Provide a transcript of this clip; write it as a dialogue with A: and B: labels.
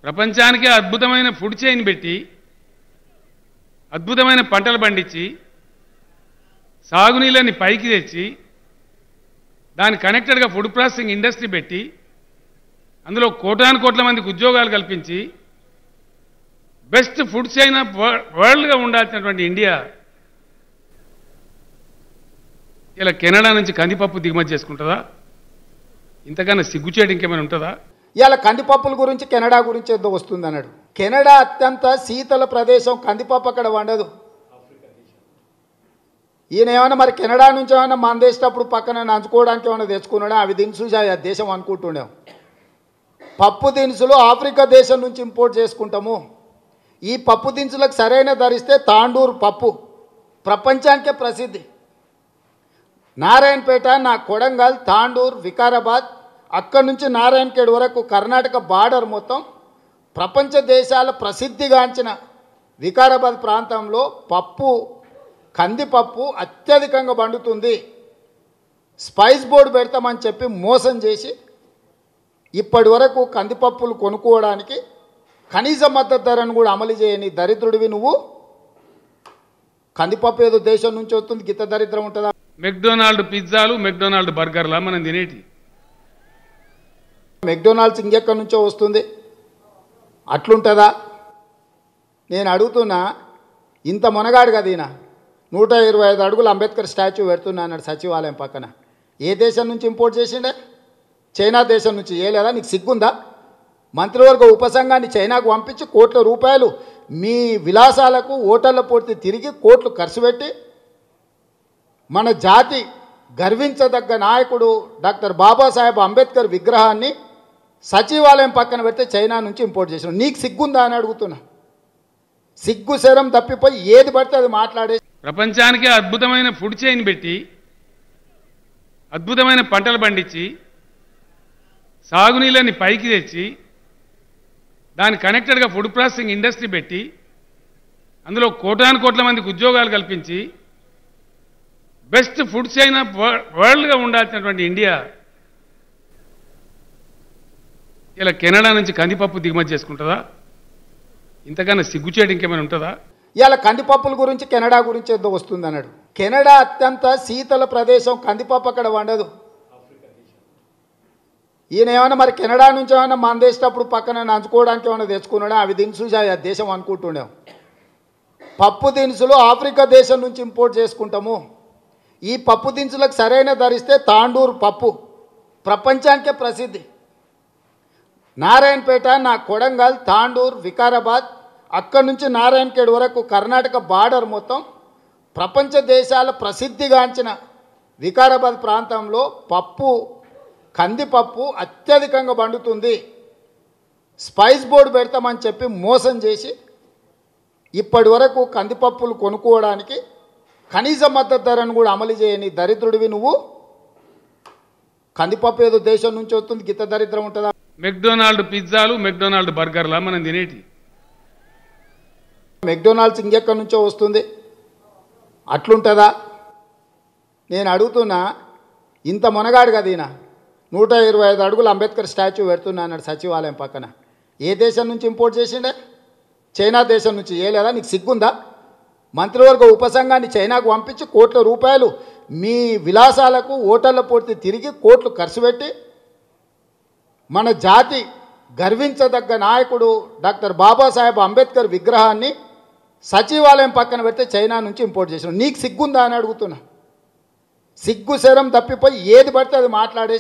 A: ప్రపంచానికే అద్భుతమైన food chain పెట్టి అద్భుతమైన పంటలు పండించి సాగునీళ్ళని పైకి తెచ్చి దాని కనెక్టెడ్గా ఫుడ్ ప్రాసెసింగ్ ఇండస్ట్రీ పెట్టి అందులో కోటాను కోట్ల మందికి ఉద్యోగాలు కల్పించి బెస్ట్ ఫుడ్ చైన్ ఆఫ్ వరల్డ్గా ఉండాల్సినటువంటి ఇండియా ఇలా కెనడా నుంచి కందిపప్పు దిగుమతి చేసుకుంటుందా ఇంతకన్నా సిగ్గుచేటు ఇంకేమైనా ఉంటుందా
B: ఇవాళ కందిపప్పుల గురించి కెనడా గురించి ఏదో వస్తుంది అన్నాడు కెనడా అత్యంత శీతల ప్రదేశం కందిపప్పు అక్కడ వండదు ఈయన ఏమైనా మరి కెనడా నుంచి ఏమైనా మందేసేటప్పుడు పక్కన నంచుకోవడానికి ఏమైనా తెచ్చుకున్నాడా అవి దినుసు ఆ దేశం అనుకుంటుండే పప్పు దినుసులు ఆఫ్రికా దేశం నుంచి ఇంపోర్ట్ చేసుకుంటాము ఈ పప్పు దినుసులకు సరైన ధరిస్తే తాండూరు పప్పు ప్రపంచానికే ప్రసిద్ధి నారాయణపేట నా కొడంగల్ తాండూర్ వికారాబాద్ అక్కడి నుంచి నారాయణఖేడ్ వరకు కర్ణాటక బార్డర్ మొత్తం ప్రపంచ దేశాల ప్రసిద్ధిగాంచిన వికారాబాద్ ప్రాంతంలో పప్పు కందిపప్పు అత్యధికంగా పండుతుంది స్పైస్ బోర్డు పెడతామని చెప్పి మోసం చేసి ఇప్పటి వరకు కందిపప్పులు కొనుక్కోవడానికి కనీస మద్దతు ధరను కూడా అమలు చేయని దరిద్రుడివి నువ్వు కందిపప్పు ఏదో దేశం నుంచి వస్తుంది గిత్త దరిద్రం ఉంటుందా
A: మెక్డొనాల్డ్ పిజ్జాలు మెక్డొనాల్డ్ బర్గర్లా మనం తినేటి
B: మెక్డొనాల్డ్స్ ఇంకెక్కడి నుంచో వస్తుంది అట్లుంటుందా నేను అడుగుతున్నా ఇంత మునగాడు కదా ఈయన నూట ఇరవై ఐదు అడుగులు అంబేద్కర్ స్టాచ్యూ పెడుతున్నా అన్నాడు సచివాలయం పక్కన ఏ దేశం నుంచి ఇంపోర్ట్ చేసిండే చైనా దేశం నుంచి ఏ లేదా నీకు సిగ్గుందా మంత్రివర్గ ఉపసంఘాన్ని చైనాకు పంపించి కోట్ల రూపాయలు మీ విలాసాలకు ఓటర్ల పూర్తి తిరిగి కోట్లు ఖర్చు పెట్టి మన జాతి గర్వించదగ్గ నాయకుడు డాక్టర్ బాబాసాహెబ్ అంబేద్కర్ విగ్రహాన్ని సచివాలయం పక్కన పెడితే చైనా నుంచి ఇంపోర్ట్ చేసిన నీకు సిగ్గుందా అని అడుగుతున్నా సిగ్గు శరం తప్పిపోయి ఏది పడితే అది మాట్లాడే
A: ప్రపంచానికే అద్భుతమైన ఫుడ్ చైన్ పెట్టి అద్భుతమైన పంటలు పండించి సాగునీళ్ళని పైకి తెచ్చి దాని కనెక్టెడ్గా ఫుడ్ ప్రాసెసింగ్ ఇండస్ట్రీ పెట్టి అందులో కోటాను కోట్ల మందికి ఉద్యోగాలు కల్పించి బెస్ట్ ఫుడ్ చైన్ ఆఫ్ వరల్డ్గా ఉండాల్సినటువంటి ఇండియా ఇలా కెనడా నుంచి కందిపప్పు దిగుమతి చేసుకుంటుందా ఇంతకన్నా సిగ్గుచేటు ఇంకేమైనా ఉంటుందా
B: ఇవాళ కందిపప్పుల గురించి కెనడా గురించి ఏదో వస్తుంది అన్నాడు కెనడా అత్యంత శీతల ప్రదేశం కందిపప్పు అక్కడ వండదు ఈయన ఏమైనా మరి కెనడా నుంచి ఏమైనా మందేసేటప్పుడు పక్కన నంచుకోవడానికి ఏమైనా తెచ్చుకున్నాడా అవి దినుసు ఆ దేశం అనుకుంటుండే పప్పు దినుసులు ఆఫ్రికా దేశం నుంచి ఇంపోర్ట్ చేసుకుంటాము ఈ పప్పు దినుసులకు సరైన ధరిస్తే తాండూరు పప్పు ప్రపంచానికే ప్రసిద్ధి నారాయణపేట నా కొడంగల్ తాండూర్ వికారాబాద్ అక్కడి నుంచి నారాయణఖేడ్ వరకు కర్ణాటక బార్డర్ మొత్తం ప్రపంచ దేశాల ప్రసిద్ధిగాంచిన వికారాబాద్ ప్రాంతంలో పప్పు కందిపప్పు అత్యధికంగా పండుతుంది స్పైస్ బోర్డు పెడతామని చెప్పి మోసం చేసి ఇప్పటి వరకు కందిపప్పులు కొనుక్కోవడానికి కనీస మద్దతు ధరను కూడా అమలు చేయని దరిద్రుడివి నువ్వు కందిపప్పు ఏదో దేశం నుంచి వస్తుంది గిత్త దరిద్రం ఉంటుందా
A: మెక్డొనాల్డ్ పిజ్జాలు మెక్డొనాల్డ్ బర్గర్లా మనం తినేటి
B: మెక్డొనాల్డ్స్ ఇంకెక్కడి నుంచో వస్తుంది అట్లుంటుందా నేను అడుగుతున్నా ఇంత మునగాడు కదా ఈయన నూట ఇరవై ఐదు అడుగులు అంబేద్కర్ స్టాచ్యూ పెడుతున్నా అన్నాడు సచివాలయం పక్కన ఏ దేశం నుంచి ఇంపోర్ట్ చేసిండే చైనా దేశం నుంచి ఏ లేదా నీకు సిగ్గుందా మంత్రివర్గ ఉపసంఘాన్ని చైనాకు పంపించి కోట్ల రూపాయలు మీ విలాసాలకు ఓటర్ల పూర్తి తిరిగి కోట్లు ఖర్చు పెట్టి మన జాతి గర్వించదగ్గ నాయకుడు డాక్టర్ బాబాసాహెబ్ అంబేద్కర్ విగ్రహాన్ని సచివాలయం పక్కన పెడితే చైనా నుంచి ఇంపోర్ట్ చేసిన నీకు సిగ్గుందా అని అడుగుతున్నా సిగ్గు శరం తప్పిపోయి ఏది పడితే అది మాట్లాడే